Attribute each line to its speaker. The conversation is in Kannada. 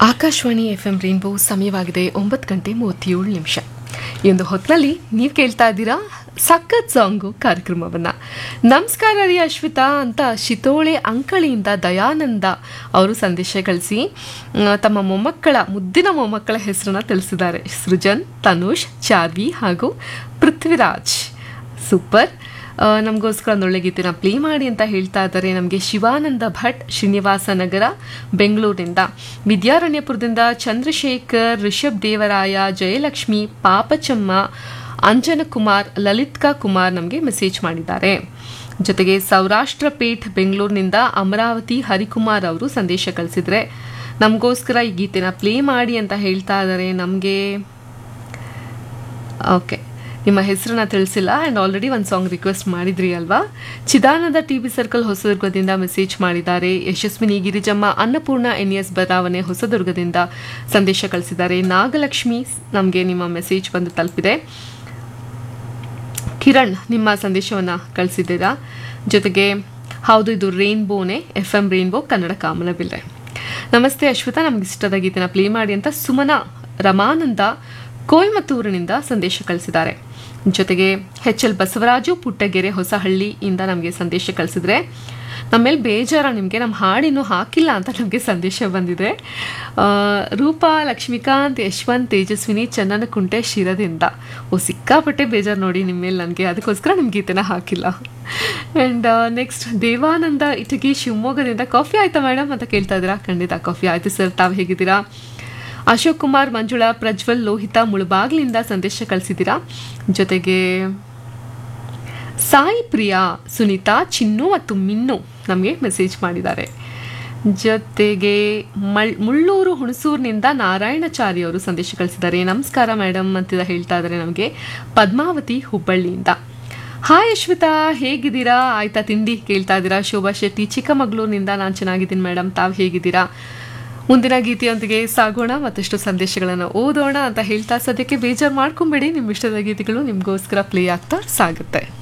Speaker 1: ಆಕಾಶವಾಣಿ ಎಫ್ ಎಂ ರೈನ್ಬೋ ಸಮಯವಾಗಿದೆ ಒಂಬತ್ತು ಗಂಟೆ ಮೂವತ್ತೇಳು ನಿಮಿಷ ಈ ಒಂದು ಹೊತ್ತಿನಲ್ಲಿ ನೀವು ಕೇಳ್ತಾ ಇದ್ದೀರಾ ಸಖತ್ ಸಾಂಗು ಕಾರ್ಯಕ್ರಮವನ್ನ ನಮಸ್ಕಾರ ರೀ ಅಶ್ವಿತಾ ಅಂತ ಶಿತೋಳೆ ಅಂಕಳಿಯಿಂದ ದಯಾನಂದ ಅವರು ಸಂದೇಶ ಕಳಿಸಿ ಆ, ತಮ್ಮ ಮೊಮ್ಮಕ್ಕಳ ಮುದ್ದಿನ ಮೊಮ್ಮಕ್ಕಳ ಹೆಸರನ್ನ ತಿಳಿಸಿದ್ದಾರೆ ಸೃಜನ್ ತನುಷ್ ಚಾರ್ವಿ ಹಾಗೂ ಪೃಥ್ವಿರಾಜ್ ಸೂಪರ್ ಆ, ನಮಗೋಸ್ಕರ ಒಂದೊಳ್ಳೆ ಗೀತೆನ ಪ್ಲೇ ಮಾಡಿ ಅಂತ ಹೇಳ್ತಾ ಇದ್ದಾರೆ ನಮಗೆ ಶಿವಾನಂದ ಭಟ್ ಶ್ರೀನಿವಾಸ ನಗರ ಬೆಂಗಳೂರಿನಿಂದ ವಿದ್ಯಾರಣ್ಯಪುರದಿಂದ ಚಂದ್ರಶೇಖರ್ ರಿಷಬ್ ದೇವರಾಯ ಜಯಲಕ್ಷ್ಮಿ ಪಾಪಚಮ್ಮ ಅಂಜನಕುಮಾರ್ ಲಲಿತ್ಕಾ ಕುಮಾರ್ ನಮಗೆ ಮೆಸೇಜ್ ಮಾಡಿದ್ದಾರೆ ಜೊತೆಗೆ ಸೌರಾಷ್ಟ್ರ ಪೇಠ್ ಬೆಂಗಳೂರಿನಿಂದ ಅಮರಾವತಿ ಹರಿಕುಮಾರ್ ಅವರು ಸಂದೇಶ ಕಳಿಸಿದ್ರೆ ನಮಗೋಸ್ಕರ ಈ ಗೀತೆನ ಪ್ಲೇ ಮಾಡಿ ಅಂತ ಹೇಳ್ತಾ ಇದ್ದಾರೆ ನಮಗೆ ಓಕೆ ನಿಮ್ಮ ಹೆಸರನ್ನ ತಿಳಿಸಿಲ್ಲ ಆ್ಯಂಡ್ ಆಲ್ರೆಡಿ ಒಂದು ಸಾಂಗ್ ರಿಕ್ವೆಸ್ಟ್ ಮಾಡಿದ್ರಿ ಅಲ್ವಾ ಚಿದಾನಂದ ಟಿ ವಿ ಸರ್ಕಲ್ ಹೊಸದುರ್ಗದಿಂದ ಮೆಸೇಜ್ ಮಾಡಿದ್ದಾರೆ ಯಶಸ್ವಿನಿ ಗಿರಿಜಮ್ಮ ಅನ್ನಪೂರ್ಣ ಎನ್ ಎಸ್ ಬಡಾವಣೆ ಹೊಸದುರ್ಗದಿಂದ ಸಂದೇಶ ಕಳಿಸಿದ್ದಾರೆ ನಾಗಲಕ್ಷ್ಮಿ ನಮಗೆ ನಿಮ್ಮ ಮೆಸೇಜ್ ಬಂದು ತಲುಪಿದೆ ಕಿರಣ್ ನಿಮ್ಮ ಸಂದೇಶವನ್ನು ಕಳಿಸಿದ್ದೀರಾ ಜೊತೆಗೆ ಹೌದು ಇದು ರೇನ್ಬೋನೇ ಎಫ್ ಎಂ ರೇನ್ಬೋ ಕನ್ನಡ ಕಾಮನಬಿಲ್ಲೆ ನಮಸ್ತೆ ಅಶ್ವಿತಾ ನಮ್ಗೆ ಇಷ್ಟದ ಗೀತೆನ ಪ್ಲೇ ಮಾಡಿ ಅಂತ ಸುಮನ ರಮಾನಂದ ಕೊಯಮತ್ತೂರಿನಿಂದ ಸಂದೇಶ ಕಳಿಸಿದ್ದಾರೆ ಜೊತೆಗೆ ಎಚ್ ಎಲ್ ಬಸವರಾಜು ಪುಟ್ಟಗೆರೆ ಹೊಸಹಳ್ಳಿಯಿಂದ ನಮಗೆ ಸಂದೇಶ ಕಳಿಸಿದ್ರೆ ನಮ್ಮ ಮೇಲೆ ಬೇಜಾರ ನಿಮಗೆ ನಮ್ಮ ಹಾಡಿನೂ ಹಾಕಿಲ್ಲ ಅಂತ ನಮಗೆ ಸಂದೇಶ ಬಂದಿದೆ ಆ, ರೂಪಾ ಲಕ್ಷ್ಮೀಕಾಂತ್ ಯಶವಂತ್ ತೇಜಸ್ವಿನಿ ಚನ್ನನಕುಂಟೆ ಶಿರದಿಂದ ಓ ಸಿಕ್ಕಾಪಟ್ಟೆ ಬೇಜಾರು ನೋಡಿ ನಿಮ್ಮ ಮೇಲೆ ನನಗೆ ಅದಕ್ಕೋಸ್ಕರ ನಿಮ್ಮ ಗೀತೆನ ಹಾಕಿಲ್ಲ ಆ್ಯಂಡ್ ನೆಕ್ಸ್ಟ್ ದೇವಾನಂದ ಇಟಗಿ ಶಿವಮೊಗ್ಗದಿಂದ ಕಾಫಿ ಆಯ್ತಾ ಮೇಡಮ್ ಅಂತ ಕೇಳ್ತಾ ಇದ್ದೀರಾ ಖಂಡಿತ ಕಾಫಿ ಆಯ್ತು ಸರ್ ತಾವು ಹೇಗಿದ್ದೀರಾ ಅಶೋಕ್ ಕುಮಾರ್ ಮಂಜುಳಾ ಪ್ರಜ್ವಲ್ ಲೋಹಿತ ಮುಳುಬಾಗ್ಲಿಂದ ಸಂದೇಶ ಕಳಿಸಿದ್ದೀರಾ ಜೊತೆಗೆ ಸಾಯಿ ಪ್ರಿಯಾ ಸುನೀತಾ ಚಿನ್ನು ಮತ್ತು ಮಿನ್ನು ನಮಗೆ ಮೆಸೇಜ್ ಮಾಡಿದ್ದಾರೆ ಜೊತೆಗೆ ಮಳ್ ಮುಳ್ಳೂರು ಹುಣಸೂರಿನಿಂದ ನಾರಾಯಣಚಾರಿ ಅವರು ಸಂದೇಶ ಕಳಿಸಿದ್ದಾರೆ ನಮಸ್ಕಾರ ಮೇಡಮ್ ಅಂತ ಹೇಳ್ತಾ ಇದ್ದಾರೆ ನಮಗೆ ಪದ್ಮಾವತಿ ಹುಬ್ಬಳ್ಳಿಯಿಂದ ಹಾಯ್ ಅಶ್ವಿತಾ ಹೇಗಿದ್ದೀರಾ ಆಯ್ತಾ ತಿಂಡಿ ಕೇಳ್ತಾ ಇದ್ದೀರಾ ಶೋಭಾ ಶೆಟ್ಟಿ ಚಿಕ್ಕಮಗಳೂರಿನಿಂದ ನಾನು ಚೆನ್ನಾಗಿದ್ದೀನಿ ಮೇಡಮ್ ತಾವು ಹೇಗಿದ್ದೀರಾ ಮುಂದಿನ ಗೀತೆಯೊಂದಿಗೆ ಸಾಗೋಣ ಮತ್ತಷ್ಟು ಸಂದೇಶಗಳನ್ನು ಓದೋಣ ಅಂತ ಹೇಳ್ತಾ ಸದ್ಯಕ್ಕೆ ಬೇಜಾರು ಮಾಡ್ಕೊಂಬೇಡಿ ನಿಮ್ಮ ಇಷ್ಟದ ಗೀತೆಗಳು ನಿಮಗೋಸ್ಕರ ಪ್ಲೇ ಆಗ್ತಾ ಸಾಗುತ್ತೆ